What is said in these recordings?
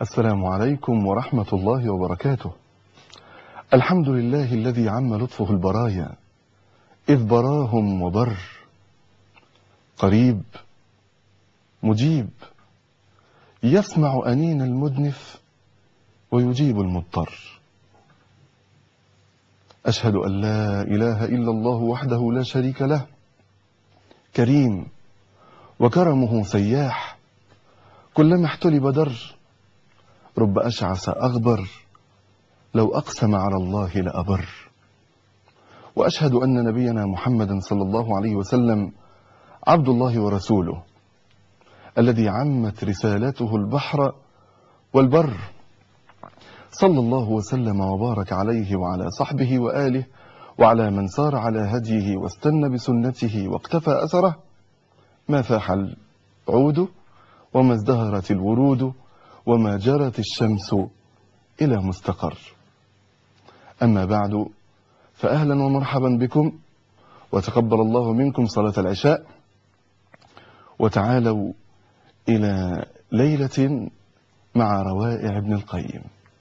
السلام عليكم ورحمة الله وبركاته الحمد لله الذي عم لطفه البرايا إذ براهم وبر قريب مجيب يسمع أنين المدنف ويجيب المضطر أشهد أن لا إله إلا الله وحده لا شريك له كريم وكرمه سياح كلما احتلب در رب أشعث أغبر لو أقسم على الله لأبر وأشهد أن نبينا محمدا صلى الله عليه وسلم عبد الله ورسوله الذي عمت رسالته البحر والبر صلى الله وسلم وبارك عليه وعلى صحبه وآله وعلى من سار على هديه واستنى بسنته واقتفى أثره ما فاح العود وما ازدهرت الورود وما جرت الشمس إلى مستقر أما بعد فأهلا ومرحبا بكم وتقبل الله منكم صلاة العشاء وتعالوا إلى ليلة مع روائع ابن القيم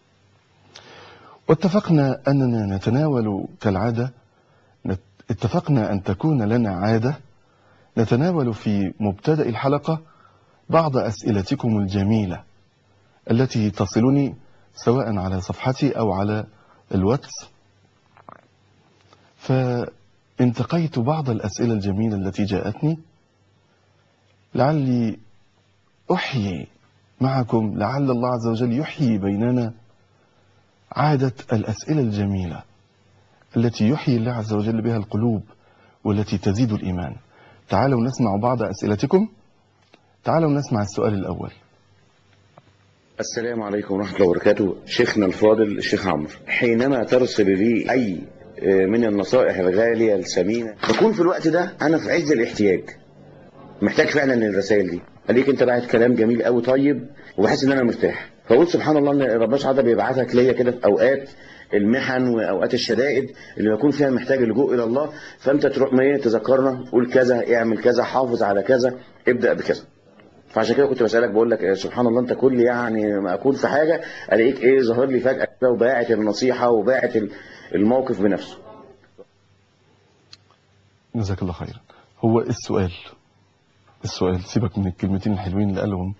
واتفقنا أننا نتناول كالعادة اتفقنا أن تكون لنا عادة نتناول في مبتدأ الحلقة بعض أسئلتكم الجميلة التي تصلني سواء على صفحتي أو على الواتس فانتقيت بعض الأسئلة الجميلة التي جاءتني لعلي أحيي معكم لعل الله عز وجل يحيي بيننا عادة الأسئلة الجميلة التي يحيي الله عز وجل بها القلوب والتي تزيد الإيمان تعالوا نسمع بعض أسئلتكم تعالوا نسمع السؤال الأول السلام عليكم ورحمة الله وبركاته شيخنا الفاضل الشيخ عمرو حينما ترسل لي أي من النصائح الغالية الثمينة بكون في الوقت ده أنا في عز الاحتياج محتاج فعلا الرسائل دي عليك أنت بعت كلام جميل قوي طيب وبحس إن أنا مرتاح فقلت سبحان الله إن ربنا سبحانه بيبعتك ليا كده في أوقات المحن وأوقات الشدائد اللي بكون فيها محتاج اللجوء إلى الله فأنت تروح ما تذكرنا قول كذا اعمل كذا حافظ على كذا ابدأ بكذا فعشان كده كنت بسألك بقول لك سبحان الله انت كل يعني ما اكون في حاجة الاقيك ايه ظهر لي فجأة كده وباعت النصيحة وباعت الموقف بنفسه جزاك الله خيرا هو السؤال السؤال سيبك من الكلمتين الحلوين اللي قالهم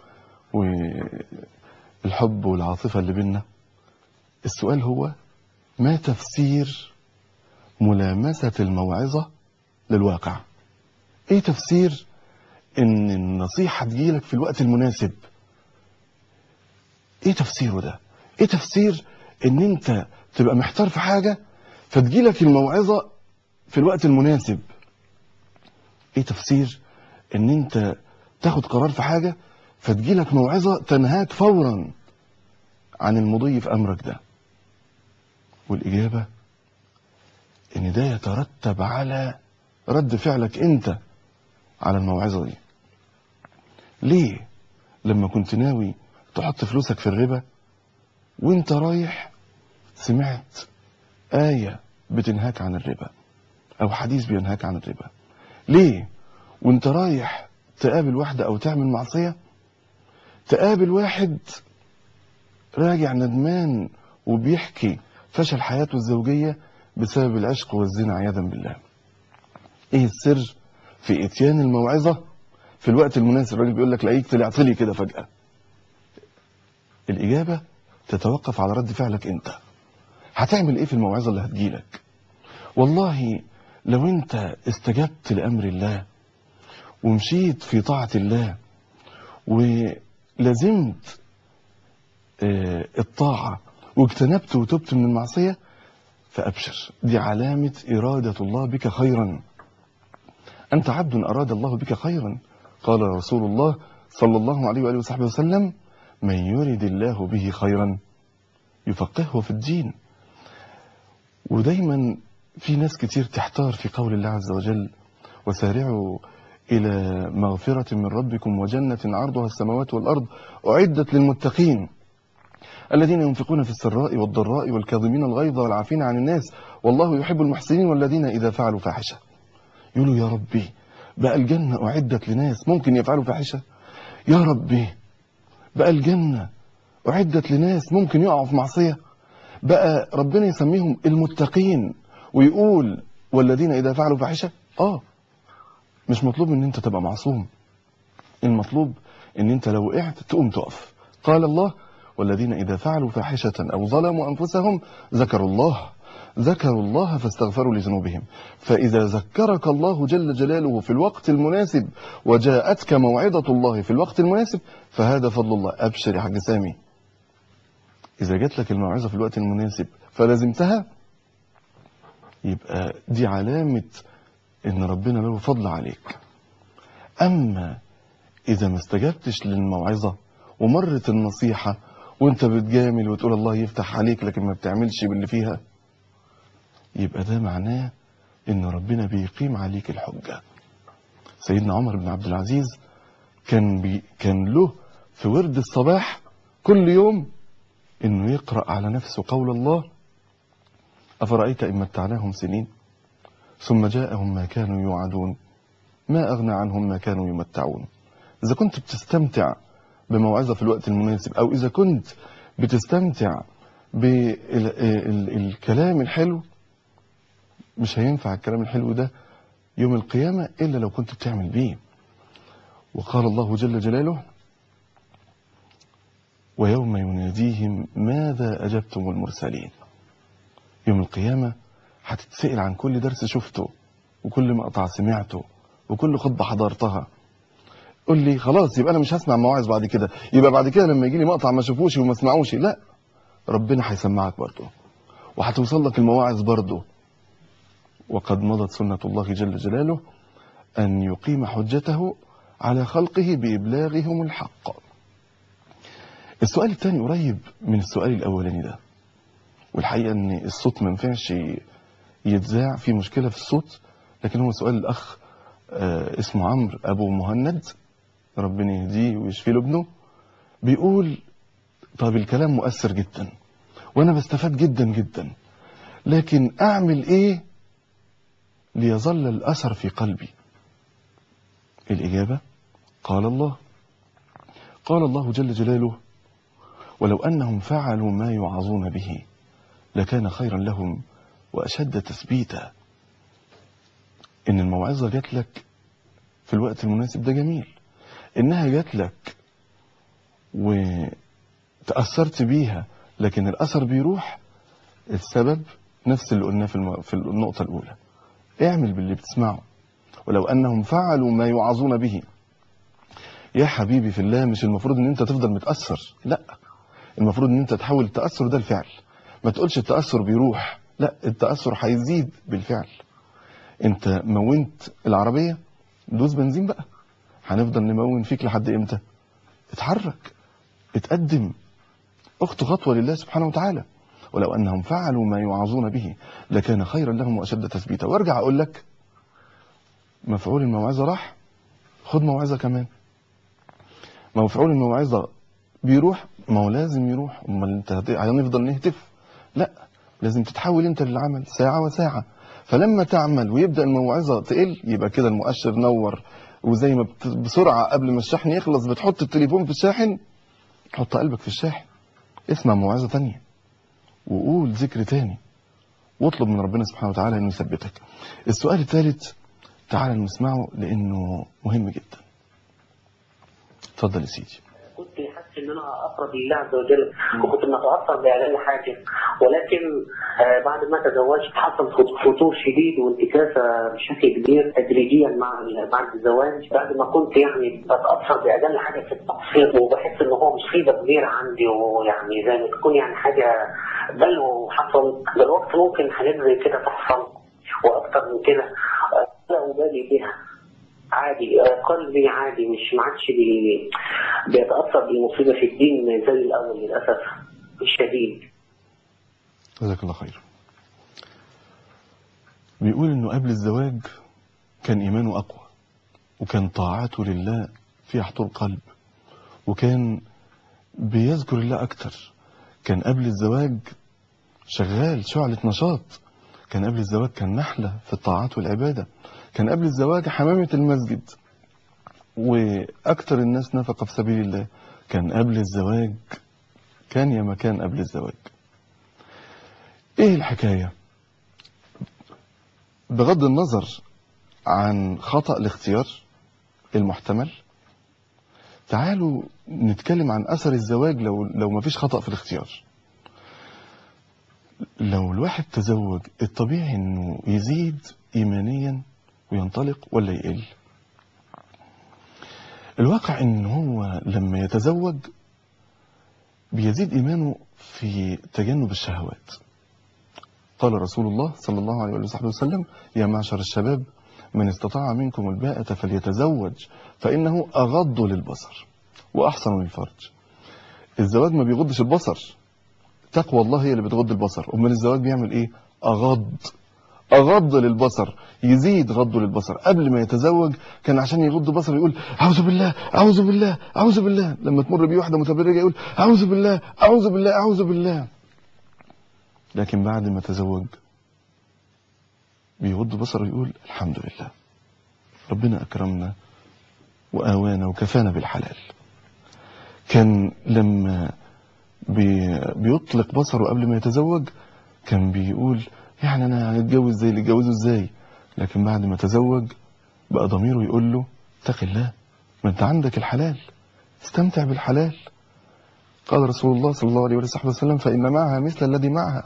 والحب والعاطفة اللي بينا السؤال هو ما تفسير ملامسة الموعظة للواقع ايه تفسير ان النصيحة تجيلك في الوقت المناسب ايه تفسيره ده ايه تفسير ان انت تبقى محتار في حاجة فتجيلك الموعظة في الوقت المناسب ايه تفسير ان انت تاخد قرار في حاجة فتجيلك موعظة تنهاك فورا عن المضي في امرك ده والاجابة ان ده يترتب على رد فعلك انت على الموعظة دي ليه لما كنت ناوي تحط فلوسك في الربا وانت رايح سمعت آية بتنهاك عن الربا او حديث بينهاك عن الربا ليه وانت رايح تقابل واحدة او تعمل معصية تقابل واحد راجع ندمان وبيحكي فشل حياته الزوجية بسبب العشق والزنا عياذا بالله ايه السر في اتيان الموعظة في الوقت المناسب الراجل بيقول لك لاقيك طلعت لي كده فجأة الإجابة تتوقف على رد فعلك أنت هتعمل إيه في الموعظة اللي هتجيلك والله لو أنت استجبت لأمر الله ومشيت في طاعة الله ولزمت الطاعة واجتنبت وتبت من المعصية فأبشر دي علامة إرادة الله بك خيرا أنت عبد أراد الله بك خيرا قال رسول الله صلى الله عليه وآله وصحبه وسلم من يرد الله به خيرا يفقهه في الدين ودايما في ناس كتير تحتار في قول الله عز وجل وسارعوا إلى مغفرة من ربكم وجنة عرضها السماوات والأرض أعدت للمتقين الذين ينفقون في السراء والضراء والكاظمين الغيظ والعافين عن الناس والله يحب المحسنين والذين إذا فعلوا فاحشة يقولوا يا ربي بقى الجنة أعدت لناس ممكن يفعلوا فاحشة يا ربي بقى الجنة أعدت لناس ممكن يقعوا في معصية بقى ربنا يسميهم المتقين ويقول والذين إذا فعلوا فاحشة آه مش مطلوب ان انت تبقى معصوم المطلوب ان انت لو وقعت تقوم تقف قال الله والذين إذا فعلوا فاحشة أو ظلموا أنفسهم ذكروا الله ذكروا الله فاستغفروا لذنوبهم فإذا ذكرك الله جل جلاله في الوقت المناسب وجاءتك موعظة الله في الوقت المناسب فهذا فضل الله أبشر يا حاج سامي إذا جات لك الموعظة في الوقت المناسب فلازمتها يبقى دي علامة إن ربنا له فضل عليك أما إذا ما استجبتش للموعظة ومرت النصيحة وانت بتجامل وتقول الله يفتح عليك لكن ما بتعملش باللي فيها يبقى ده معناه ان ربنا بيقيم عليك الحجة سيدنا عمر بن عبد العزيز كان بي كان له في ورد الصباح كل يوم انه يقرأ على نفسه قول الله أفرأيت إن متعناهم سنين ثم جاءهم ما كانوا يوعدون ما أغنى عنهم ما كانوا يمتعون إذا كنت بتستمتع بموعظة في الوقت المناسب أو إذا كنت بتستمتع بالكلام الحلو مش هينفع الكلام الحلو ده يوم القيامة إلا لو كنت بتعمل بيه وقال الله جل جلاله ويوم يناديهم ماذا أجبتم المرسلين يوم القيامة هتتسأل عن كل درس شفته وكل مقطع سمعته وكل خطبة حضرتها قول لي خلاص يبقى انا مش هسمع مواعظ بعد كده يبقى بعد كده لما يجي لي مقطع ما اشوفوش وما اسمعوش لا ربنا هيسمعك برضه وهتوصل لك المواعظ برضه وقد مضت سنة الله جل جلاله أن يقيم حجته على خلقه بإبلاغهم الحق السؤال الثاني قريب من السؤال الأولاني ده والحقيقة أن الصوت ما ينفعش يتذاع في مشكلة في الصوت لكن هو سؤال الأخ آه اسمه عمرو أبو مهند ربنا يهديه ويشفي له ابنه بيقول طب الكلام مؤثر جدا وانا بستفاد جدا جدا لكن اعمل ايه ليظل الاثر في قلبي الاجابه قال الله قال الله جل جلاله ولو انهم فعلوا ما يوعظون به لكان خيرا لهم واشد تثبيتا ان الموعظه جات لك في الوقت المناسب ده جميل انها جات لك وتأثرت بيها لكن الأثر بيروح السبب نفس اللي قلناه في, الم... في النقطة الأولى اعمل باللي بتسمعه ولو أنهم فعلوا ما يوعظون به يا حبيبي في الله مش المفروض ان انت تفضل متأثر لا المفروض ان انت تحول التأثر ده الفعل ما تقولش التأثر بيروح لا التأثر هيزيد بالفعل انت مونت العربية دوس بنزين بقى هنفضل نمون فيك لحد امتى اتحرك اتقدم اخت خطوة لله سبحانه وتعالى ولو انهم فعلوا ما يوعظون به لكان خيرا لهم واشد تثبيتا وارجع اقول لك مفعول الموعظة راح خد موعظة كمان مفعول الموعظة بيروح ما هو لازم يروح امال انت هنفضل نهتف لا لازم تتحول انت للعمل ساعة وساعة فلما تعمل ويبدأ الموعظة تقل يبقى كده المؤشر نور وزي ما بت... بسرعة قبل ما الشحن يخلص بتحط التليفون في الشاحن حط قلبك في الشاحن اسمع موعظة تانية وقول ذكر تاني واطلب من ربنا سبحانه وتعالى انه يثبتك السؤال الثالث تعالى نسمعه لانه مهم جدا اتفضل يا سيدي كنت حاسس ان انا اقرب لله عز وجل وكنت متاثر باقل حاجه ولكن آه بعد ما تزوجت حصل فتور شديد وانتكاسه بشكل كبير تدريجيا مع بعد الزواج بعد ما كنت يعني بتاثر باقل حاجه في التقصير وبحس ان هو مصيبه كبيره عندي ويعني زي ما تكون يعني حاجه بلوى وحصل دلوقتي ممكن حاجات زي كده تحصل واكثر من كده لا ابالي بها عادي قلبي عادي مش ما عادش بي... بيتاثر بالمصيبه في الدين زي الاول للاسف الشديد جزاك الله خير بيقول انه قبل الزواج كان ايمانه اقوى وكان طاعته لله فيها حضور قلب وكان بيذكر الله اكتر كان قبل الزواج شغال شعلة نشاط كان قبل الزواج كان نحلة في الطاعات والعبادة كان قبل الزواج حمامة المسجد وأكتر الناس نفقة في سبيل الله كان قبل الزواج كان يا مكان قبل الزواج ايه الحكاية بغض النظر عن خطأ الاختيار المحتمل تعالوا نتكلم عن اثر الزواج لو لو ما فيش خطأ في الاختيار لو الواحد تزوج الطبيعي انه يزيد ايمانيا وينطلق ولا يقل الواقع ان هو لما يتزوج بيزيد ايمانه في تجنب الشهوات قال رسول الله صلى الله عليه وصحبه وسلم يا معشر الشباب من استطاع منكم الباءة فليتزوج فإنه أغض للبصر وأحسن للفرج الزواج ما بيغضش البصر تقوى الله هي اللي بتغض البصر أمال الزواج بيعمل إيه أغض أغض للبصر يزيد غضه للبصر قبل ما يتزوج كان عشان يغض بصره يقول أعوذ بالله أعوذ بالله أعوذ بالله لما تمر بيه واحدة متبرجة يقول أعوذ بالله أعوذ بالله أعوذ بالله لكن بعد ما تزوج بيغض بصره يقول الحمد لله ربنا أكرمنا وآوانا وكفانا بالحلال كان لما بي بيطلق بصره قبل ما يتزوج كان بيقول يعني انا هتجوز زي اللي اتجوزوا ازاي لكن بعد ما تزوج بقى ضميره يقول له اتق الله ما انت عندك الحلال استمتع بالحلال قال رسول الله صلى الله عليه وصحبه وسلم فإن معها مثل الذي معها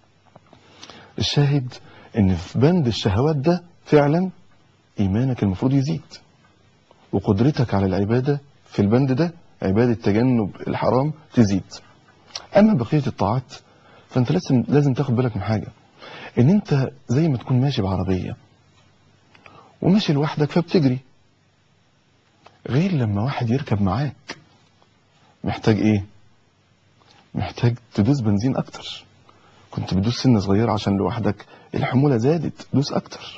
الشاهد ان في بند الشهوات ده فعلا ايمانك المفروض يزيد وقدرتك على العبادة في البند ده عبادة تجنب الحرام تزيد اما بقية الطاعات فانت لازم لازم تاخد بالك من حاجة ان انت زي ما تكون ماشي بعربية وماشي لوحدك فبتجري غير لما واحد يركب معاك محتاج ايه محتاج تدوس بنزين اكتر كنت بتدوس سنة صغيرة عشان لوحدك الحمولة زادت دوس اكتر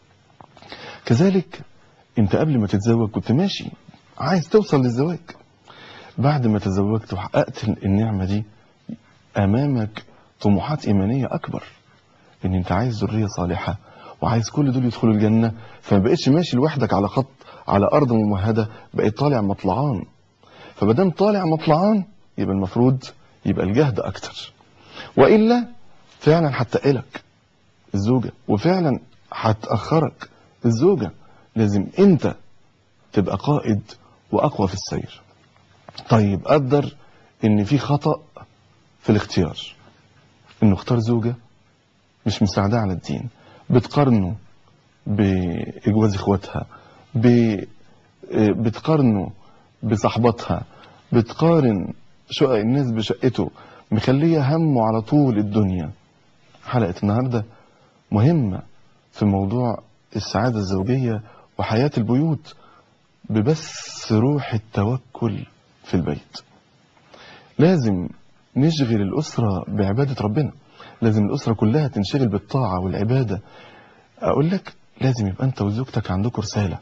كذلك انت قبل ما تتزوج كنت ماشي عايز توصل للزواج بعد ما تزوجت وحققت النعمة دي امامك طموحات ايمانية اكبر ان انت عايز ذرية صالحة وعايز كل دول يدخلوا الجنة فما بقتش ماشي لوحدك على خط على ارض ممهدة بقيت طالع مطلعان فمادام طالع مطلعان يبقى المفروض يبقى الجهد اكتر والا فعلا هتقلك الزوجة وفعلا هتأخرك الزوجة لازم انت تبقى قائد واقوى في السير طيب قدر ان في خطأ في الاختيار انه اختار زوجة مش مساعدة على الدين بتقارنه بإجواز اخواتها ب... بتقارنه بصحباتها بتقارن شقق الناس بشقته مخليه همه على طول الدنيا حلقة النهاردة مهمة في موضوع السعادة الزوجية وحياة البيوت ببث روح التوكل في البيت لازم نشغل الأسرة بعبادة ربنا لازم الأسرة كلها تنشغل بالطاعة والعبادة أقول لك لازم يبقى أنت وزوجتك عندكم رسالة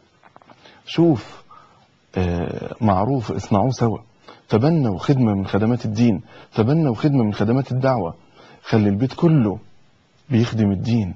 شوف آه معروف اصنعوه سوا تبنوا خدمة من خدمات الدين تبنوا خدمة من خدمات الدعوة خلي البيت كله بيخدم الدين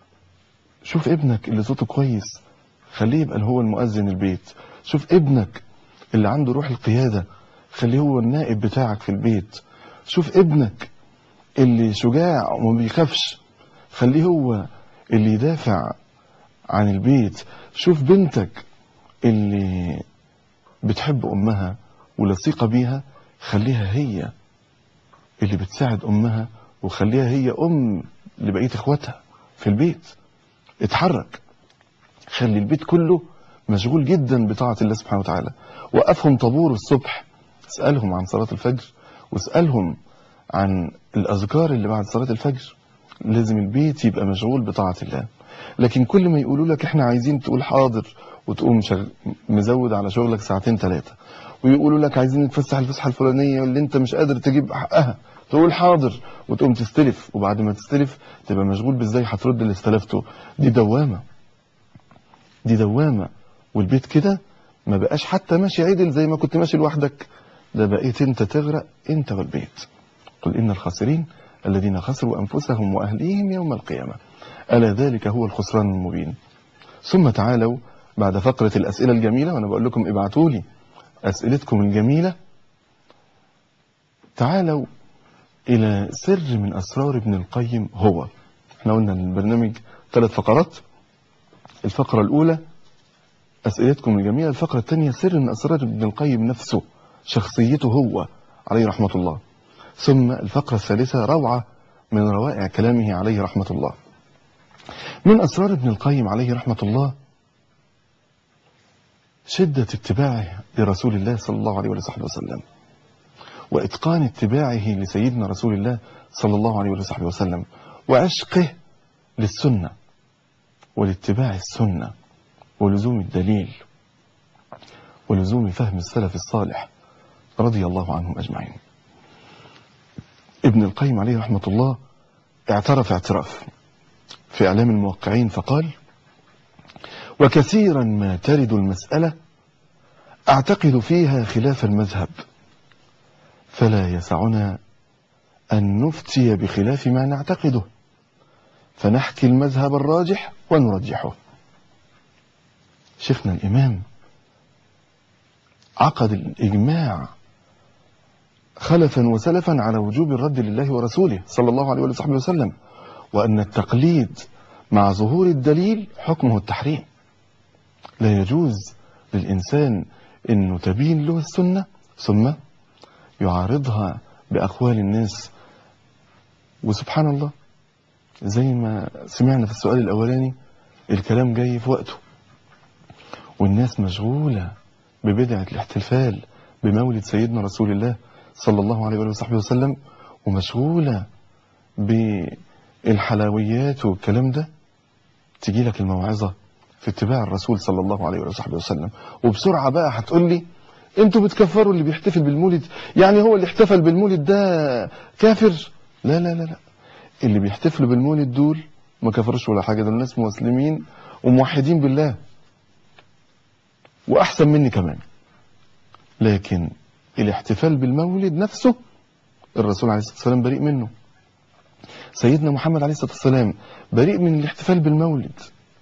شوف ابنك اللي صوته كويس خليه يبقى هو المؤذن البيت شوف ابنك اللي عنده روح القيادة خليه هو النائب بتاعك في البيت شوف ابنك اللي شجاع وما بيخافش خليه هو اللي يدافع عن البيت شوف بنتك اللي بتحب أمها ولصيقة بيها خليها هي اللي بتساعد أمها وخليها هي أم لبقية إخواتها في البيت اتحرك خلي البيت كله مشغول جدا بطاعة الله سبحانه وتعالى وقفهم طابور الصبح اسألهم عن صلاة الفجر واسألهم عن الأذكار اللي بعد صلاة الفجر لازم البيت يبقى مشغول بطاعة الله لكن كل ما يقولوا لك احنا عايزين تقول حاضر وتقوم شغ... مزود على شغلك ساعتين ثلاثة ويقولوا لك عايزين نتفسح الفسحة الفلانية اللي انت مش قادر تجيب حقها تقول حاضر وتقوم تستلف وبعد ما تستلف تبقى مشغول بازاي هترد اللي استلفته دي دوامة دي دوامة والبيت كده ما بقاش حتى ماشي عدل زي ما كنت ماشي لوحدك ده بقيت انت تغرق انت والبيت قل إن الخاسرين الذين خسروا أنفسهم وأهليهم يوم القيامة ألا ذلك هو الخسران المبين ثم تعالوا بعد فقرة الأسئلة الجميلة وأنا بقول لكم ابعتوا لي أسئلتكم الجميلة تعالوا إلى سر من أسرار ابن القيم هو احنا قلنا إن البرنامج ثلاث فقرات الفقرة الأولى أسئلتكم الجميلة الفقرة الثانية سر من أسرار ابن القيم نفسه شخصيته هو عليه رحمة الله ثم الفقرة الثالثة روعة من روائع كلامه عليه رحمة الله من أسرار ابن القيم عليه رحمة الله شدة اتباعه لرسول الله صلى الله عليه وصحبه وسلم وإتقان اتباعه لسيدنا رسول الله صلى الله عليه وصحبه وسلم وعشقه للسنة ولاتباع السنة ولزوم الدليل ولزوم فهم السلف الصالح رضي الله عنهم أجمعين ابن القيم عليه رحمة الله اعترف اعتراف في إعلام الموقعين فقال وكثيرا ما ترد المسألة أعتقد فيها خلاف المذهب فلا يسعنا أن نفتي بخلاف ما نعتقده فنحكي المذهب الراجح ونرجحه شيخنا الإمام عقد الإجماع خلفا وسلفا على وجوب الرد لله ورسوله صلى الله عليه وصحبه وسلم وأن التقليد مع ظهور الدليل حكمه التحريم لا يجوز للإنسان أنه تبين له السنة ثم يعارضها بأقوال الناس وسبحان الله زي ما سمعنا في السؤال الأولاني الكلام جاي في وقته والناس مشغولة ببدعة الاحتفال بمولد سيدنا رسول الله صلى الله عليه وآله وصحبه وسلم ومشغولة بالحلويات والكلام ده تجي لك الموعظة في اتباع الرسول صلى الله عليه وآله وصحبه وسلم وبسرعة بقى هتقول لي انتوا بتكفروا اللي بيحتفل بالمولد يعني هو اللي احتفل بالمولد ده كافر لا لا لا لا اللي بيحتفلوا بالمولد دول ما كفروش ولا حاجة دول ناس مسلمين وموحدين بالله وأحسن مني كمان لكن الاحتفال بالمولد نفسه الرسول عليه الصلاة والسلام بريء منه سيدنا محمد عليه الصلاة والسلام بريء من الاحتفال بالمولد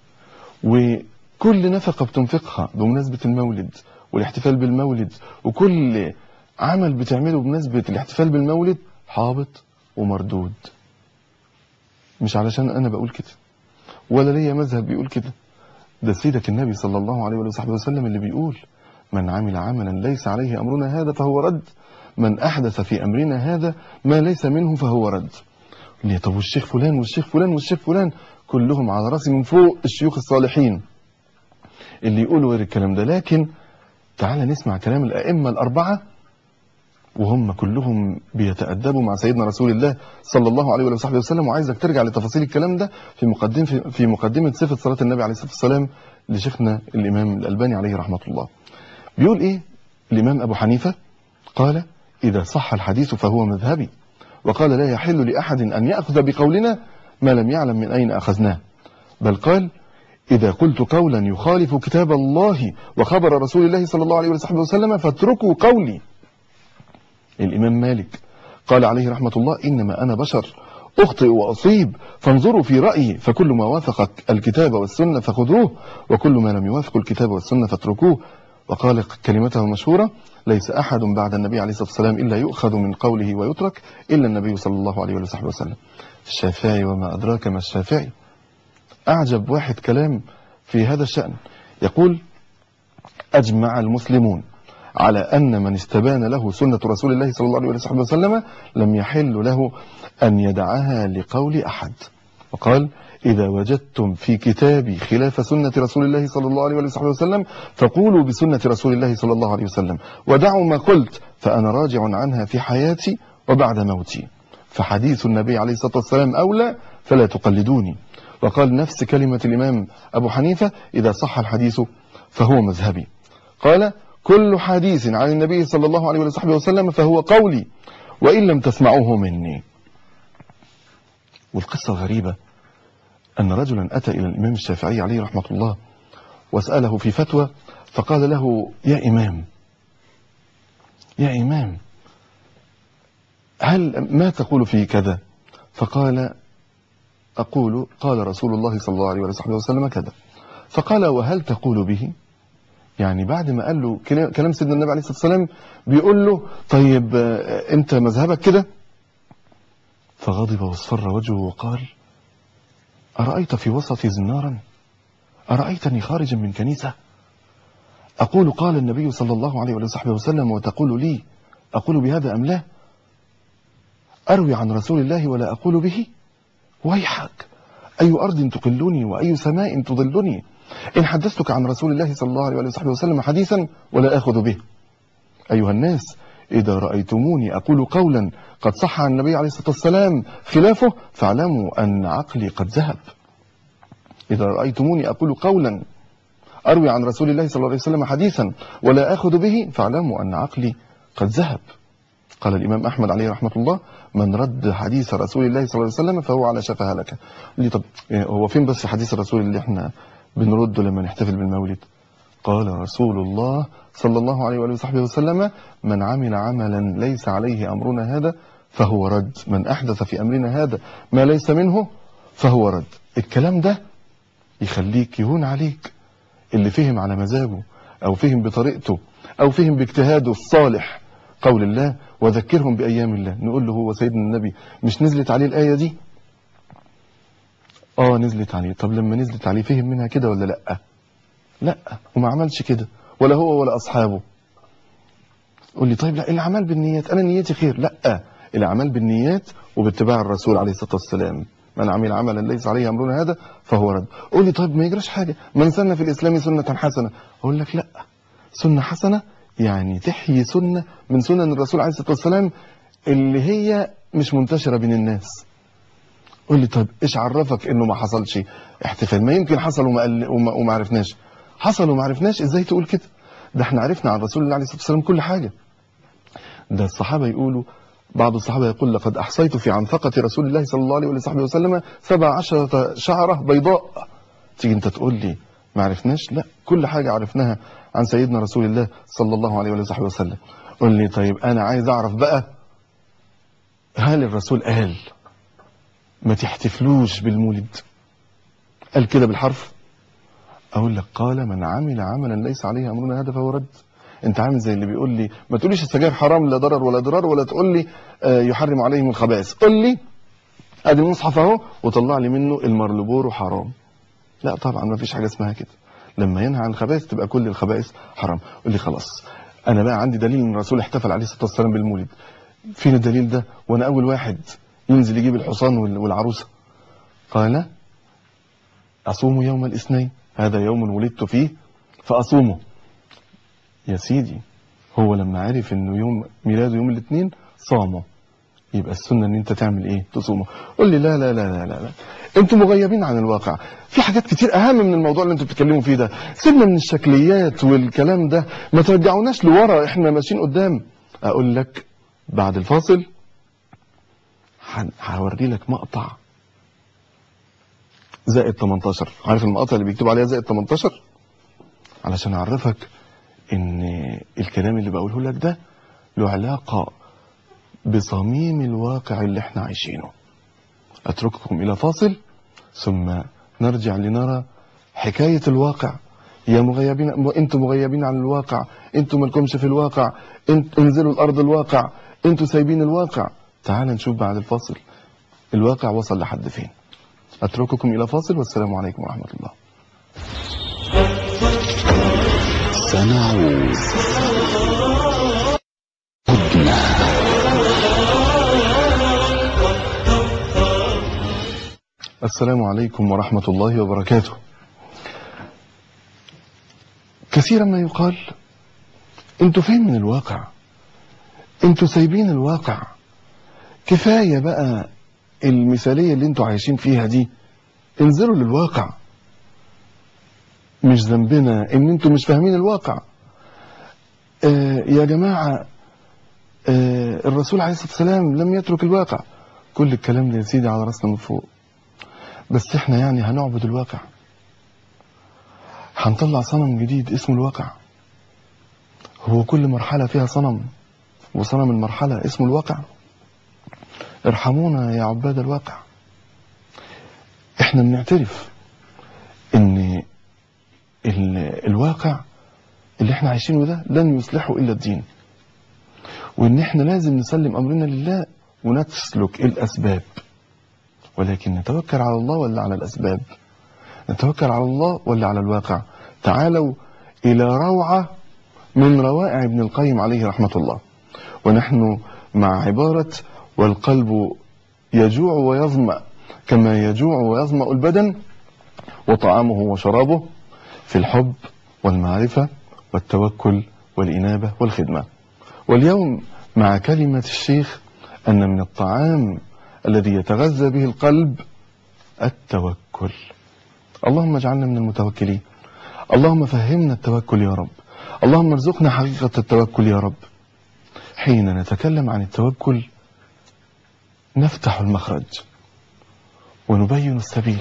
وكل نفقة بتنفقها بمناسبة المولد والاحتفال بالمولد وكل عمل بتعمله بمناسبة الاحتفال بالمولد حابط ومردود مش علشان أنا بقول كده ولا ليا مذهب بيقول كده ده سيدك النبي صلى الله عليه وصحبه وسلم اللي بيقول من عمل عملا ليس عليه أمرنا هذا فهو رد من أحدث في أمرنا هذا ما ليس منه فهو رد ليه طب والشيخ فلان والشيخ فلان والشيخ فلان كلهم على راسي من فوق الشيوخ الصالحين اللي يقولوا غير الكلام ده لكن تعال نسمع كلام الأئمة الأربعة وهم كلهم بيتأدبوا مع سيدنا رسول الله صلى الله عليه وصحبه وسلم وعايزك ترجع لتفاصيل الكلام ده في مقدمة في مقدمة صفة صلاة النبي عليه الصلاة والسلام لشيخنا الإمام الألباني عليه رحمة الله بيقول إيه الإمام أبو حنيفة قال إذا صح الحديث فهو مذهبي وقال لا يحل لأحد أن يأخذ بقولنا ما لم يعلم من أين أخذناه بل قال إذا قلت قولا يخالف كتاب الله وخبر رسول الله صلى الله عليه وصحبه وسلم فاتركوا قولي الإمام مالك قال عليه رحمة الله إنما أنا بشر أخطئ وأصيب فانظروا في رأيي فكل ما وافق الكتاب والسنة فخذوه وكل ما لم يوافق الكتاب والسنة فاتركوه وقال كلمته المشهورة ليس أحد بعد النبي عليه الصلاة والسلام إلا يؤخذ من قوله ويترك إلا النبي صلى الله عليه وصحبه وسلم الشافعي وما أدراك ما الشافعي أعجب واحد كلام في هذا الشأن يقول أجمع المسلمون على أن من استبان له سنة رسول الله صلى الله عليه وصحبه وسلم لم يحل له أن يدعها لقول أحد وقال إذا وجدتم في كتابي خلاف سنة رسول الله صلى الله عليه وصحبه وسلم فقولوا بسنة رسول الله صلى الله عليه وسلم ودعوا ما قلت فأنا راجع عنها في حياتي وبعد موتي فحديث النبي عليه الصلاة والسلام أولى فلا تقلدوني وقال نفس كلمة الإمام أبو حنيفة إذا صح الحديث فهو مذهبي قال كل حديث عن النبي صلى الله عليه وصحبه وسلم فهو قولي وإن لم تسمعوه مني والقصة غريبة أن رجلا أتى إلى الإمام الشافعي عليه رحمة الله وسأله في فتوى فقال له يا إمام يا إمام هل ما تقول في كذا فقال أقول قال رسول الله صلى الله عليه وسلم كذا فقال وهل تقول به يعني بعد ما قال له كلا- كلام سيدنا النبي عليه الصلاة والسلام بيقول له طيب آه، انت مذهبك كده فغضب واصفر وجهه وقال أرأيت في وسطي زنارا أرأيتني خارجا من كنيسة أقول قال النبي صلى الله عليه وصحبه وسلم وتقول لي أقول بهذا أم لا أروي عن رسول الله ولا أقول به ويحك أي أرض تقلني وأي سماء تضلني إن حدثتك عن رسول الله صلى الله عليه وصحبه وسلم حديثا ولا آخذ به أيها الناس إذا رأيتموني أقول قولا قد صح عن النبي عليه الصلاة والسلام خلافه فاعلموا أن عقلي قد ذهب إذا رأيتموني أقول قولا أروي عن رسول الله صلى الله عليه وسلم حديثا ولا آخذ به فاعلموا أن عقلي قد ذهب قال الإمام أحمد عليه رحمة الله من رد حديث رسول الله صلى الله عليه وسلم فهو على شفا هلكة لي طب إيه هو فين بس حديث الرسول اللي احنا بنرده لما نحتفل بالمولد قال رسول الله صلى الله عليه وآله وصحبه وسلم من عمل عملا ليس عليه أمرنا هذا فهو رد من أحدث في أمرنا هذا ما ليس منه فهو رد الكلام ده يخليك يهون عليك اللي فهم على مزاجه أو فهم بطريقته أو فهم باجتهاده الصالح قول الله وذكرهم بأيام الله نقول له هو سيدنا النبي مش نزلت عليه الآية دي آه نزلت عليه طب لما نزلت عليه فهم منها كده ولا لأ لا وما عملش كده ولا هو ولا أصحابه قول لي طيب لا الأعمال بالنيات أنا نيتي خير لا الأعمال بالنيات وباتباع الرسول عليه الصلاة والسلام من عمل عملا ليس عليه أمرنا هذا فهو رد قول لي طيب ما يجراش حاجة من سن في الإسلام سنة حسنة أقول لك لا سنة حسنة يعني تحيي سنة من سنن الرسول عليه الصلاة والسلام اللي هي مش منتشرة بين الناس قول لي طيب ايش عرفك انه ما حصلش احتفال ما يمكن حصل وما, قال وما, وما عرفناش حصل وما عرفناش ازاي تقول كده ده احنا عرفنا عن رسول الله عليه الصلاة والسلام كل حاجة ده الصحابة يقولوا بعض الصحابة يقول لقد أحصيت في عنفقة رسول الله صلى الله عليه وصحبه وسلم سبع عشرة شعرة بيضاء تيجي انت تقول لي ما عرفناش لا كل حاجة عرفناها عن سيدنا رسول الله صلى الله عليه وصحبه وسلم قول لي طيب أنا عايز أعرف بقى هل الرسول قال ما تحتفلوش بالمولد قال كده بالحرف اقول لك قال من عمل عملا ليس عليه امرنا هذا فهو رد انت عامل زي اللي بيقول لي ما تقوليش السجاير حرام لا ضرر ولا ضرار ولا تقول لي آه، يحرم عليهم الخبائث قول لي ادي المصحف اهو وطلع لي منه المرلبورو حرام لا طبعا ما فيش حاجه اسمها كده لما ينهى عن الخبائث تبقى كل الخبائث حرام قول لي خلاص انا بقى عندي دليل ان الرسول احتفل عليه الصلاه والسلام بالمولد فين الدليل ده وانا اول واحد ينزل يجيب الحصان وال- والعروسه قال أصوم يوم الاثنين هذا يوم ولدت فيه فأصومه يا سيدي هو لما عرف انه يوم ميلاده يوم الاثنين صامه يبقى السنة ان انت تعمل ايه تصومه قول لي لا لا لا لا لا, لا. انتوا مغيبين عن الواقع في حاجات كتير اهم من الموضوع اللي انتوا بتتكلموا فيه ده سيبنا من الشكليات والكلام ده ما ترجعوناش لورا احنا ماشيين قدام اقول لك بعد الفاصل هن- هوري لك مقطع زائد 18 عارف المقاطع اللي بيكتب عليها زائد 18 علشان اعرفك ان الكلام اللي بقوله لك ده له علاقة بصميم الواقع اللي احنا عايشينه اترككم الى فاصل ثم نرجع لنرى حكاية الواقع يا مغيبين انتوا مغيبين عن الواقع انتوا مالكمش في الواقع انت انزلوا الارض الواقع انتوا سايبين الواقع تعال نشوف بعد الفاصل الواقع وصل لحد فين أترككم إلى فاصل والسلام عليكم ورحمة الله سنعود عدنا السلام عليكم ورحمة الله وبركاته كثيرا ما يقال انتوا فين من الواقع انتوا سايبين الواقع كفاية بقى المثالية اللي انتوا عايشين فيها دي انزلوا للواقع مش ذنبنا ان انتوا مش فاهمين الواقع آه يا جماعة آه الرسول عليه الصلاة والسلام لم يترك الواقع كل الكلام ده يا سيدي على راسنا من فوق بس احنا يعني هنعبد الواقع هنطلع صنم جديد اسمه الواقع هو كل مرحلة فيها صنم وصنم المرحلة اسمه الواقع ارحمونا يا عباد الواقع احنا بنعترف ان ال- الواقع اللي احنا عايشينه ده لن يصلحه الا الدين وان احنا لازم نسلم امرنا لله ونسلك الاسباب ولكن نتوكل على الله ولا على الاسباب نتوكل على الله ولا على الواقع تعالوا الى روعه من روائع ابن القيم عليه رحمه الله ونحن مع عباره والقلب يجوع ويظما كما يجوع ويظما البدن وطعامه وشرابه في الحب والمعرفه والتوكل والانابه والخدمه واليوم مع كلمة الشيخ أن من الطعام الذي يتغذى به القلب التوكل اللهم اجعلنا من المتوكلين اللهم فهمنا التوكل يا رب اللهم ارزقنا حقيقة التوكل يا رب حين نتكلم عن التوكل نفتح المخرج ونبين السبيل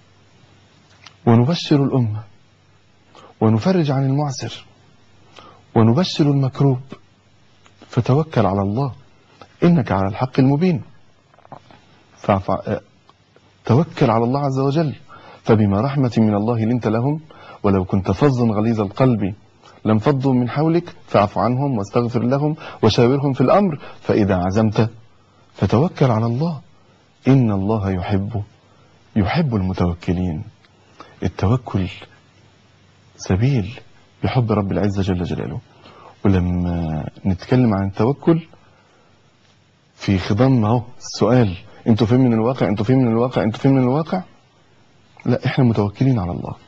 ونبشر الأمة ونفرج عن المعسر ونبشر المكروب فتوكل على الله إنك على الحق المبين فاعف توكل على الله عز وجل فبما رحمة من الله لنت لهم ولو كنت فظا غليظ القلب لم فضوا من حولك فاعف عنهم واستغفر لهم وشاورهم في الأمر فإذا عزمت فتوكل على الله إن الله يحب يحب المتوكلين التوكل سبيل بحب رب العزة جل جلاله ولما نتكلم عن التوكل في خضم اهو السؤال انتوا فين من الواقع انتوا فين من الواقع انتوا فين من الواقع لا احنا متوكلين على الله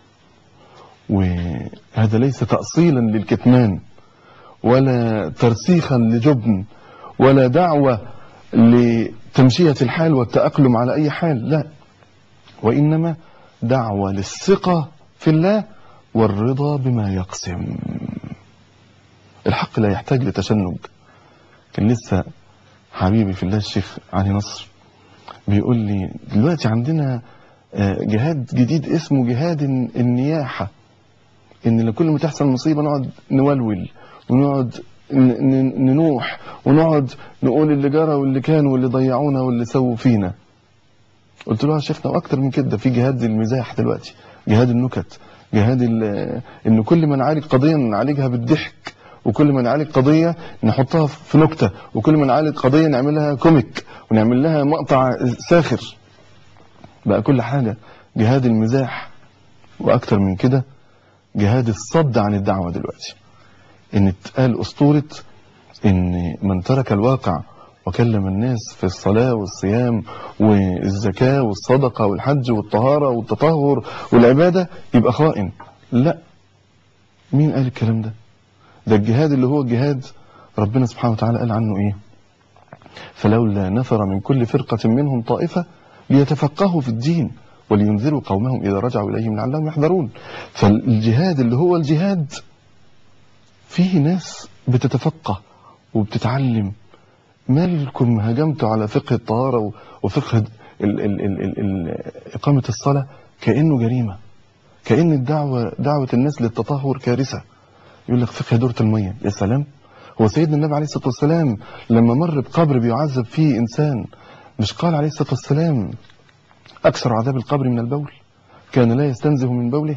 وهذا ليس تأصيلا للكتمان ولا ترسيخا لجبن ولا دعوة لتمشية الحال والتأقلم على أي حال لا وإنما دعوة للثقة في الله والرضا بما يقسم الحق لا يحتاج لتشنج كان لسه حبيبي في الله الشيخ علي نصر بيقول لي دلوقتي عندنا جهاد جديد اسمه جهاد النياحة ان كل ما تحصل مصيبة نقعد نولول ونقعد ننوح ونقعد نقول اللي جرى واللي كان واللي ضيعونا واللي سووا فينا قلت له يا شيخنا واكتر من كده في جهاد المزاح دلوقتي جهاد النكت جهاد ان كل ما نعالج قضيه نعالجها بالضحك وكل ما نعالج قضيه نحطها في نكته وكل ما نعالج قضيه نعملها كوميك ونعمل لها مقطع ساخر بقى كل حاجه جهاد المزاح واكتر من كده جهاد الصد عن الدعوه دلوقتي ان اتقال اسطوره ان من ترك الواقع وكلم الناس في الصلاة والصيام والزكاة والصدقة والحج والطهارة والتطهر والعبادة يبقى خائن لا مين قال الكلام ده ده الجهاد اللي هو الجهاد ربنا سبحانه وتعالى قال عنه ايه فلولا نفر من كل فرقة منهم طائفة ليتفقهوا في الدين ولينذروا قومهم إذا رجعوا إليهم لعلهم يحذرون فالجهاد اللي هو الجهاد فيه ناس بتتفقه وبتتعلم مالكم هجمتوا على فقه الطهارة وفقه ال ال ال ال ال إقامة الصلاة كأنه جريمة كأن الدعوة دعوة الناس للتطهر كارثة يقول لك فقه دورة المية يا سلام هو سيدنا النبي عليه الصلاة والسلام لما مر بقبر بيعذب فيه إنسان مش قال عليه الصلاة والسلام أكثر عذاب القبر من البول كان لا يستنزه من بوله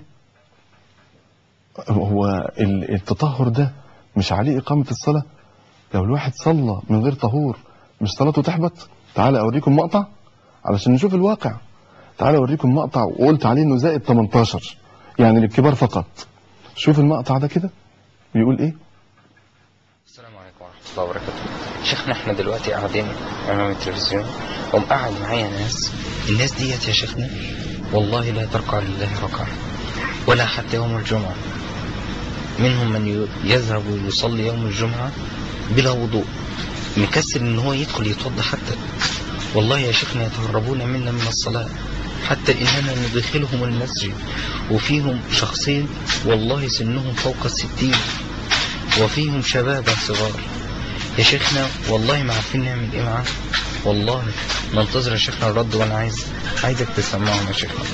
هو التطهر ده مش عليه إقامة الصلاة لو الواحد صلى من غير طهور مش صلاته تحبط تعالى اوريكم مقطع علشان نشوف الواقع تعالى اوريكم مقطع وقلت عليه انه زائد 18 يعني للكبار فقط شوف المقطع ده كده بيقول ايه السلام عليكم ورحمة الله وبركاته شيخنا احنا دلوقتي قاعدين امام التلفزيون قوم قاعد معايا ناس الناس ديت يا شيخنا والله لا تركع لله ركعة ولا حتى يوم الجمعة منهم من يذهب ويصلي يوم الجمعة بلا وضوء مكسل ان هو يدخل يتوضا حتى والله يا شيخنا يتهربون منا من الصلاة حتى اننا ندخلهم المسجد وفيهم شخصين والله سنهم فوق الستين وفيهم شبابا صغار يا شيخنا والله ما عارفين نعمل ايه معاه والله ننتظر يا شيخنا الرد وانا عايز عايزك تسمعهم يا شيخنا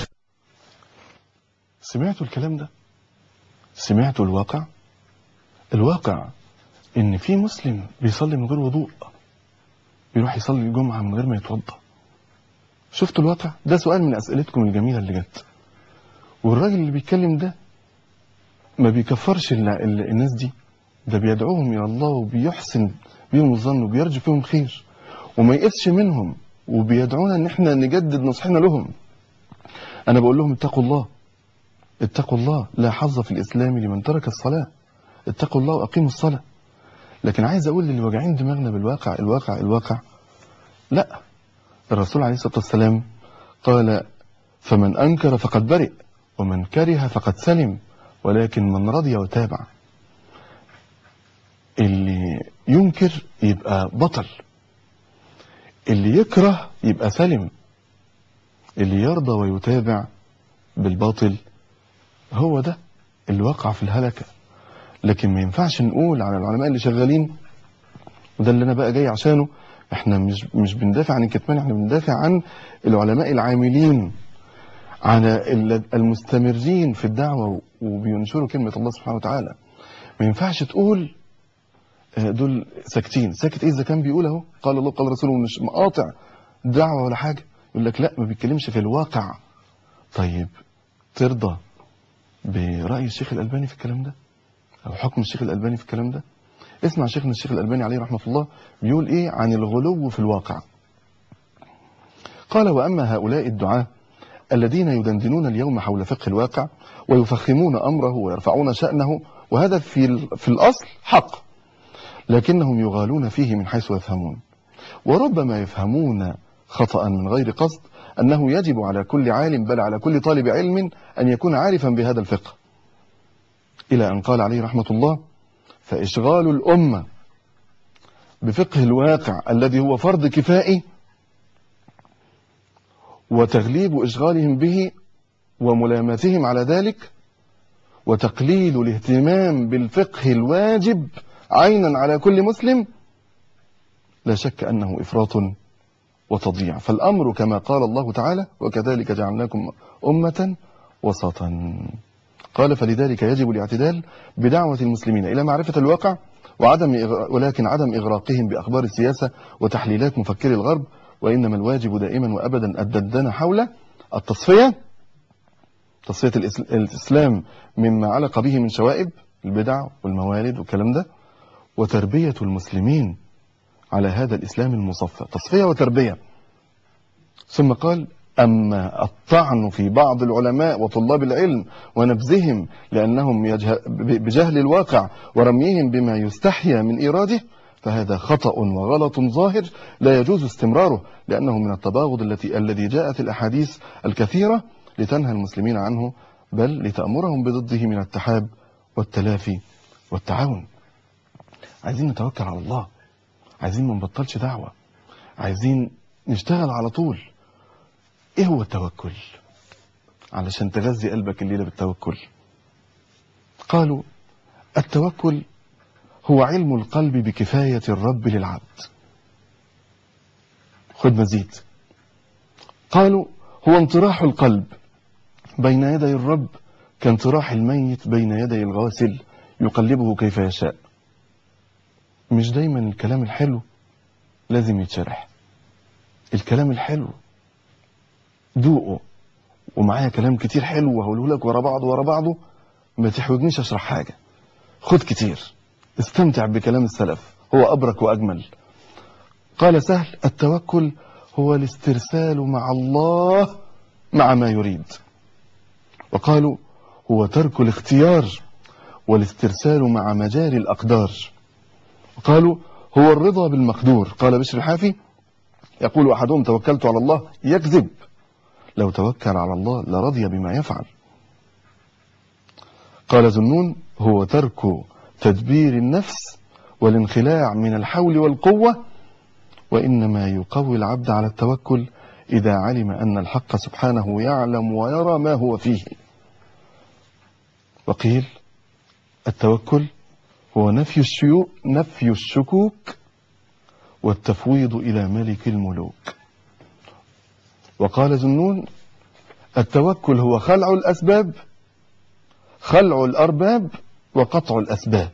سمعتوا الكلام ده سمعتوا الواقع الواقع ان في مسلم بيصلي من غير وضوء بيروح يصلي الجمعة من غير ما يتوضا شفتوا الواقع ده سؤال من اسئلتكم الجميلة اللي جت والراجل اللي بيتكلم ده ما بيكفرش ال- ال- الناس دي ده بيدعوهم الى الله وبيحسن بيهم الظن وبيرجو فيهم خير وما يقسش منهم وبيدعونا ان احنا نجدد نصحنا لهم انا بقول لهم اتقوا الله اتقوا الله لا حظ في الاسلام لمن ترك الصلاه اتقوا الله واقيموا الصلاه لكن عايز اقول للي واجعين دماغنا بالواقع الواقع الواقع لا الرسول عليه الصلاه والسلام قال فمن انكر فقد برئ ومن كره فقد سلم ولكن من رضي وتابع اللي ينكر يبقى بطل اللي يكره يبقى سلم اللي يرضى ويتابع بالباطل هو ده اللي وقع في الهلكة لكن ما ينفعش نقول على العلماء اللي شغالين وده اللي انا بقى جاي عشانه احنا مش مش بندافع عن الكتمان احنا بندافع عن العلماء العاملين على ال- المستمرين في الدعوة وبينشروا كلمة الله سبحانه وتعالى ما ينفعش تقول آه، دول ساكتين ساكت ايه اذا كان بيقول اهو قال الله قال رسوله مش مقاطع دعوة ولا حاجة يقول لك لا ما بيتكلمش في الواقع طيب ترضى برأي الشيخ الألباني في الكلام ده أو حكم الشيخ الألباني في الكلام ده اسمع شيخنا الشيخ الألباني عليه رحمة الله بيقول إيه عن الغلو في الواقع قال وأما هؤلاء الدعاة الذين يدندنون اليوم حول فقه الواقع ويفخمون أمره ويرفعون شأنه وهذا في, ال- في الأصل حق لكنهم يغالون فيه من حيث يفهمون وربما يفهمون خطأ من غير قصد أنه يجب على كل عالم بل على كل طالب علم أن يكون عارفا بهذا الفقه إلى أن قال عليه رحمة الله فإشغال الأمة بفقه الواقع الذي هو فرض كفائي وتغليب إشغالهم به وملامتهم على ذلك وتقليل الاهتمام بالفقه الواجب عينا على كل مسلم لا شك أنه إفراط وتضييع فالأمر كما قال الله تعالى وكذلك جعلناكم أمة وسطا قال فلذلك يجب الاعتدال بدعوة المسلمين إلى معرفة الواقع وعدم إغ... ولكن عدم إغراقهم بأخبار السياسة وتحليلات مفكري الغرب وإنما الواجب دائما وأبدا الدندنة حول التصفية تصفية الإس- الإسلام مما علق به من شوائب البدع والموالد والكلام ده وتربية المسلمين على هذا الإسلام المصفى تصفية وتربية ثم قال أما الطعن في بعض العلماء وطلاب العلم ونبذهم لأنهم يجه- ب- بجهل الواقع ورميهم بما يستحيا من إيراده فهذا خطأ وغلط ظاهر لا يجوز استمراره لأنه من التباغض التي الذي جاءت الأحاديث الكثيرة لتنهى المسلمين عنه بل لتأمرهم بضده من التحاب والتلافي والتعاون عايزين نتوكل على الله عايزين ما نبطلش دعوة عايزين نشتغل على طول ايه هو التوكل علشان تغذي قلبك الليلة بالتوكل قالوا التوكل هو علم القلب بكفاية الرب للعبد خد مزيد قالوا هو انطراح القلب بين يدي الرب كانطراح الميت بين يدي الغاسل يقلبه كيف يشاء مش دايما الكلام الحلو لازم يتشرح الكلام الحلو دوقه ومعايا كلام كتير حلو وهقوله لك ورا بعضه ورا بعضه ما تحوجنيش اشرح حاجه خد كتير استمتع بكلام السلف هو ابرك واجمل قال سهل التوكل هو الاسترسال مع الله مع ما يريد وقالوا هو ترك الاختيار والاسترسال مع مجاري الاقدار وقالوا هو الرضا بالمقدور قال بشر الحافي يقول احدهم توكلت على الله يكذب لو توكل على الله لرضي بما يفعل قال ذنون هو ترك تدبير النفس والانخلاع من الحول والقوة وإنما يقوي العبد على التوكل إذا علم أن الحق سبحانه يعلم ويرى ما هو فيه وقيل التوكل هو نفي الشيوء نفي الشكوك والتفويض إلى ملك الملوك وقال ذنون التوكل هو خلع الأسباب خلع الأرباب وقطع الأسباب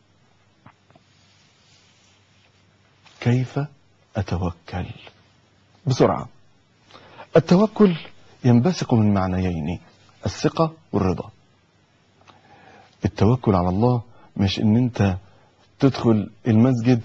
كيف أتوكل بسرعة التوكل ينبثق من معنيين الثقة والرضا التوكل على الله مش ان انت تدخل المسجد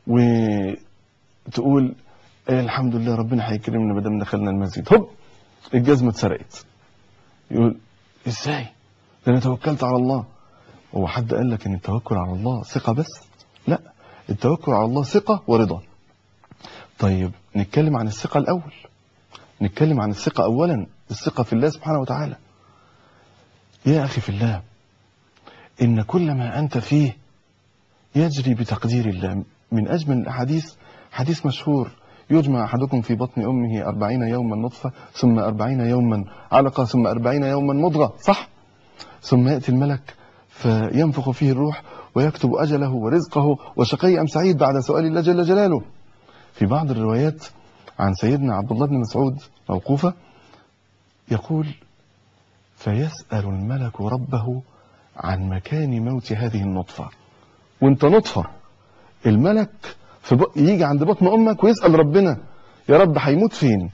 وتقول إيه الحمد لله ربنا هيكرمنا ما دام دخلنا المسجد هوب الجزمه اتسرقت يقول ازاي ده انا توكلت على الله هو حد قال لك ان التوكل على الله ثقه بس لا التوكل على الله ثقه ورضا طيب نتكلم عن الثقه الاول نتكلم عن الثقه اولا الثقه في الله سبحانه وتعالى يا اخي في الله ان كل ما انت فيه يجري بتقدير الله من اجمل الاحاديث حديث مشهور يجمع أحدكم في بطن أمه أربعين يوما نطفة ثم أربعين يوما علقة ثم أربعين يوما مضغة صح ثم يأتي الملك فينفخ فيه الروح ويكتب أجله ورزقه وشقي أم سعيد بعد سؤال الله جل جلاله في بعض الروايات عن سيدنا عبد الله بن مسعود موقوفة يقول فيسأل الملك ربه عن مكان موت هذه النطفة وانت نطفة الملك في ب... يجي عند بطن امك ويسال ربنا يا رب هيموت فين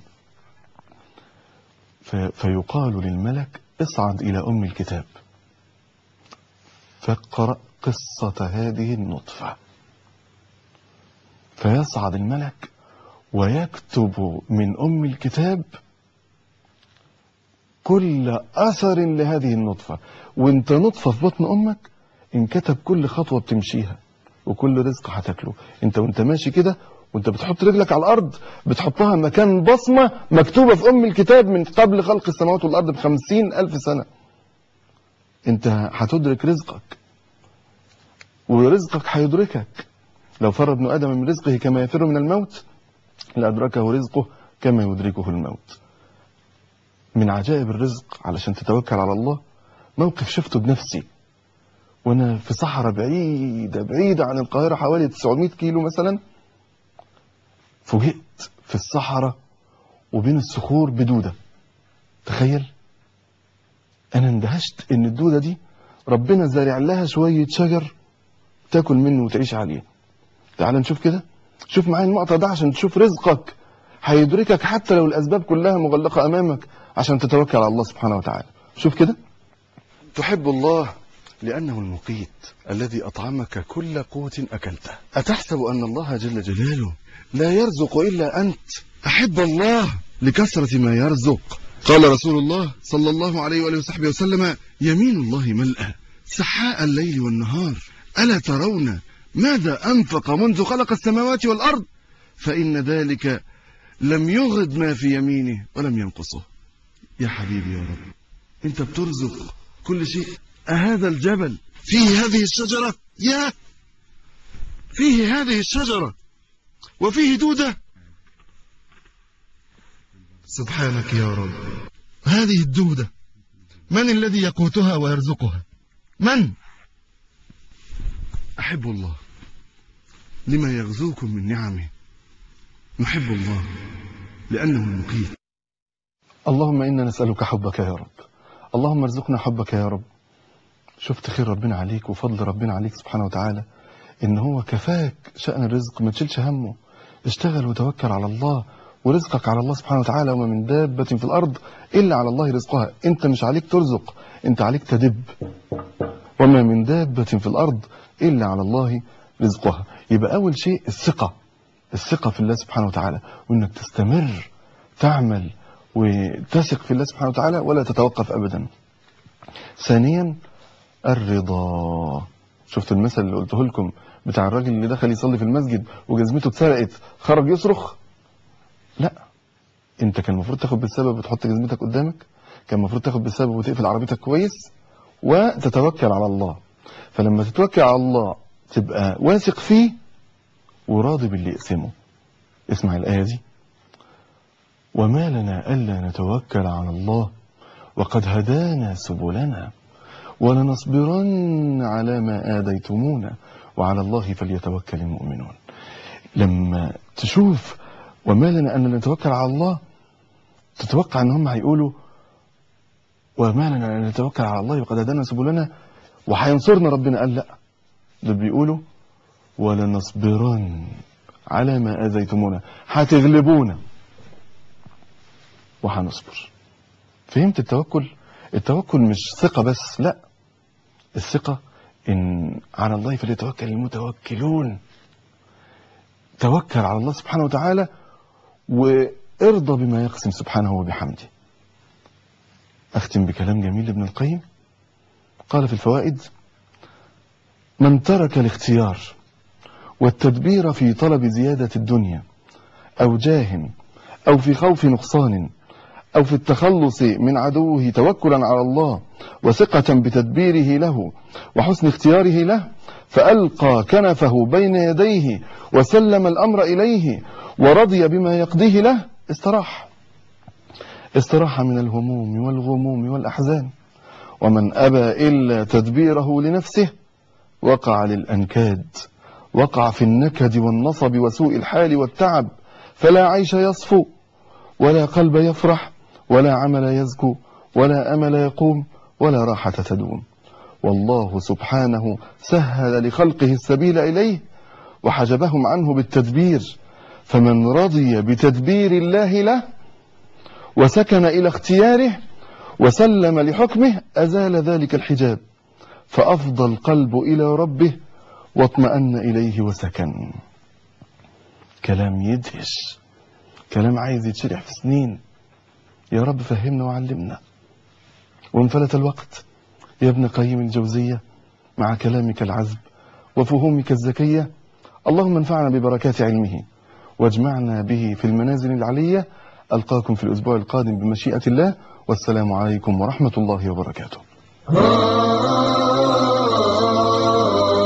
ف... فيقال للملك اصعد الى ام الكتاب فاقرا قصه هذه النطفه فيصعد الملك ويكتب من ام الكتاب كل اثر لهذه النطفه وانت نطفه في بطن امك انكتب كل خطوه بتمشيها وكل رزق هتاكله انت وانت ماشي كده وانت بتحط رجلك على الارض بتحطها مكان بصمه مكتوبه في ام الكتاب من قبل خلق السماوات والارض بخمسين الف سنه انت هتدرك رزقك ورزقك هيدركك لو فر ابن ادم من رزقه كما يفر من الموت لادركه رزقه كما يدركه الموت من عجائب الرزق علشان تتوكل على الله موقف شفته بنفسي وانا في صحراء بعيده بعيده عن القاهره حوالي 900 كيلو مثلا فوجئت في الصحراء وبين الصخور بدوده تخيل انا اندهشت ان الدوده دي ربنا زارع لها شويه شجر تاكل منه وتعيش عليه تعال نشوف كده شوف معايا المقطع ده عشان تشوف رزقك هيدركك حتى لو الاسباب كلها مغلقه امامك عشان تتوكل على الله سبحانه وتعالى شوف كده تحب الله لأنه المقيت الذي أطعمك كل قوت أكلته أتحسب أن الله جل جلاله لا يرزق إلا أنت أحب الله لكثرة ما يرزق قال رسول الله صلى الله عليه وآله وصحبه وسلم يمين الله ملأى سحاء الليل والنهار ألا ترون ماذا أنفق منذ خلق السماوات والأرض فإن ذلك لم يغد ما في يمينه ولم ينقصه يا حبيبي يا رب أنت بترزق كل شيء أهذا الجبل فيه هذه الشجرة يا فيه هذه الشجرة وفيه دودة سبحانك يا رب هذه الدودة من الذي يقوتها ويرزقها من أحب الله لما يغزوكم من نعمه نحب الله لأنه المقيت اللهم إنا نسألك حبك يا رب اللهم ارزقنا حبك يا رب شفت خير ربنا عليك وفضل ربنا عليك سبحانه وتعالى ان هو كفاك شأن الرزق ما تشيلش همه اشتغل وتوكل على الله ورزقك على الله سبحانه وتعالى وما من دابة في الأرض إلا على الله رزقها أنت مش عليك ترزق أنت عليك تدب وما من دابة في الأرض إلا على الله رزقها يبقى أول شيء الثقة الثقة في الله سبحانه وتعالى وإنك تستمر تعمل وتثق في الله سبحانه وتعالى ولا تتوقف أبدا ثانيا الرضا شفت المثل اللي قلته لكم بتاع الراجل اللي دخل يصلي في المسجد وجزمته اتسرقت خرج يصرخ لا انت كان المفروض تاخد بالسبب وتحط جزمتك قدامك كان المفروض تاخد بالسبب وتقفل عربيتك كويس وتتوكل على الله فلما تتوكل على الله تبقى واثق فيه وراضي باللي يقسمه اسمع الآية دي وما لنا ألا نتوكل على الله وقد هدانا سبلنا ولنصبرن على ما آذيتمونا وعلى الله فليتوكل المؤمنون لما تشوف وما لنا أن نتوكل على الله تتوقع أن هم هيقولوا وما لنا أن نتوكل على الله وقد هدانا سبلنا وهينصرنا ربنا قال لا دول بيقولوا ولنصبرن على ما آذيتمونا هتغلبونا وهنصبر فهمت التوكل التوكل مش ثقة بس لا الثقة إن على الله فليتوكل المتوكلون توكل على الله سبحانه وتعالى وارضى بما يقسم سبحانه وبحمده أختم بكلام جميل ابن القيم قال في الفوائد من ترك الاختيار والتدبير في طلب زيادة الدنيا أو جاه أو في خوف نقصان أو في التخلص من عدوه توكلا على الله وثقة بتدبيره له وحسن اختياره له فألقى كنفه بين يديه وسلم الأمر إليه ورضي بما يقضيه له استراح استراح من الهموم والغموم والأحزان ومن أبى إلا تدبيره لنفسه وقع للأنكاد وقع في النكد والنصب وسوء الحال والتعب فلا عيش يصفو ولا قلب يفرح ولا عمل يزكو ولا أمل يقوم ولا راحة تدوم والله سبحانه سهل لخلقه السبيل إليه وحجبهم عنه بالتدبير فمن رضي بتدبير الله له وسكن إلى اختياره وسلم لحكمه أزال ذلك الحجاب فأفضى القلب إلى ربه واطمأن إليه وسكن كلام يدهش كلام عايز يتشرح في سنين يا رب فهمنا وعلمنا وانفلت الوقت يا ابن قيم الجوزية مع كلامك العذب وفهومك الزكية اللهم انفعنا ببركات علمه واجمعنا به في المنازل العلية ألقاكم في الأسبوع القادم بمشيئة الله والسلام عليكم ورحمة الله وبركاته